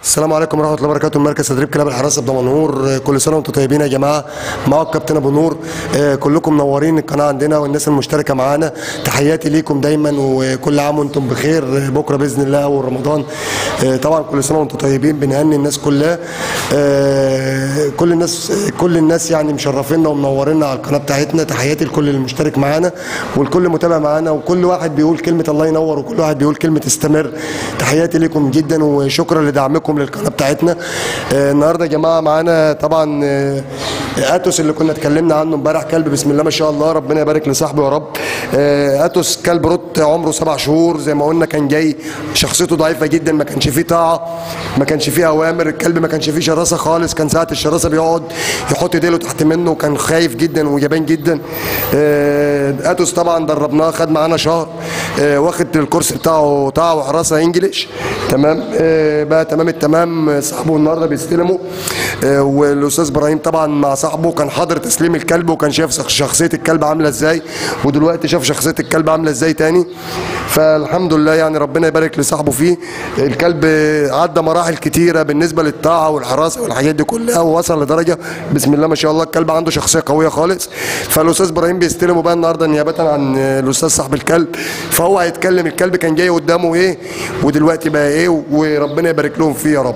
السلام عليكم ورحمه الله وبركاته مركز تدريب كلاب الحراسه بدمنهور كل سنه وانتم طيبين يا جماعه معاكم الكابتن ابو نور آه، كلكم منورين القناه عندنا والناس المشتركه معانا تحياتي ليكم دايما وكل عام وانتم بخير آه، بكره باذن الله اول رمضان آه، طبعا كل سنه وانتم طيبين بنهني الناس كلها آه، كل الناس كل الناس يعني مشرفينا ومنورينا على القناه بتاعتنا تحياتي لكل المشترك معانا والكل متابع معانا وكل واحد بيقول كلمه الله ينور وكل واحد بيقول كلمه استمر تحياتي لكم جدا وشكرا لدعمكم للقناه بتاعتنا آه، النهارده يا جماعه معانا طبعا آه، اتوس اللي كنا اتكلمنا عنه امبارح كلب بسم الله ما شاء الله ربنا يبارك لصاحبه يا رب آه، اتوس كلب روت عمره سبع شهور زي ما قلنا كان جاي شخصيته ضعيفه جدا ما كانش فيه طاعه ما كانش فيه اوامر الكلب ما كانش فيه شراسه خالص كان ساعه الشراسه بيقعد يحط ديله تحت منه وكان خايف جدا وجبان جدا آه، اتوس طبعا دربناه خد معانا شهر آه، واخد الكورس بتاعه طاعه وحراسه انجليش تمام آه، بقى تمام التمام آه، صاحبه النهارده بيستلمه آه، والاستاذ ابراهيم طبعا مع صاحبه كان حاضر تسليم الكلب وكان شايف شخصيه الكلب عامله ازاي ودلوقتي شاف شخصيه الكلب عامله ازاي تاني فالحمد لله يعني ربنا يبارك لصاحبه فيه الكلب عدى مراحل كتيره بالنسبه للطاعه والحراسه والحاجات دي كلها ووصل لدرجه بسم الله ما شاء الله الكلب عنده شخصيه قويه خالص فالاستاذ ابراهيم بيستلمه بقى النهارده نيابه عن الاستاذ صاحب الكلب فهو هيتكلم الكلب كان جاي قدامه ايه ودلوقتي بقى ايه وربنا يبارك لهم فيه يا رب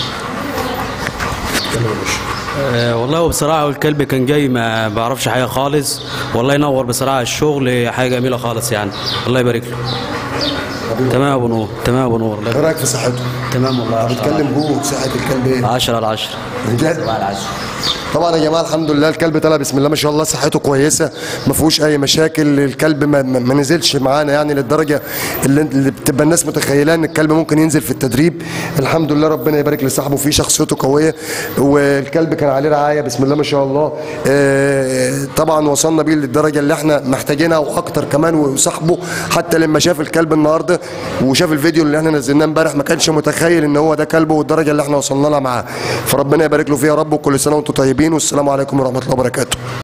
آه، والله هو بصراحة الكلب كان جاي ما بعرفش حاجة خالص والله ينور بصراحة الشغل حاجة جميلة خالص يعني الله يبارك له تمام يا ابو نور تمام يا ابو نور الله ايه يبارك. رايك في صحته؟ تمام والله بيتكلم جوه صحه الكلب ايه؟ 10 على 10 بجد؟ على 10 طبعا يا جماعه الحمد لله الكلب طلع بسم الله ما شاء الله صحته كويسه ما فيهوش اي مشاكل الكلب ما, ما ما نزلش معانا يعني للدرجه اللي, اللي بتبقى الناس متخيلاه ان الكلب ممكن ينزل في التدريب الحمد لله ربنا يبارك لصاحبه فيه شخصيته قويه والكلب كان عليه رعايه بسم الله ما شاء الله آه، طبعا وصلنا بيه للدرجه اللي احنا محتاجينها واكتر كمان وصاحبه حتى لما شاف الكلب النهارده وشاف الفيديو اللي احنا نزلناه امبارح ما كانش متخيل ان هو ده كلبه والدرجه اللي احنا وصلنا لها معاه فربنا يبارك له فيه يا رب وكل سنه وانتم طيبين والسلام عليكم ورحمه الله وبركاته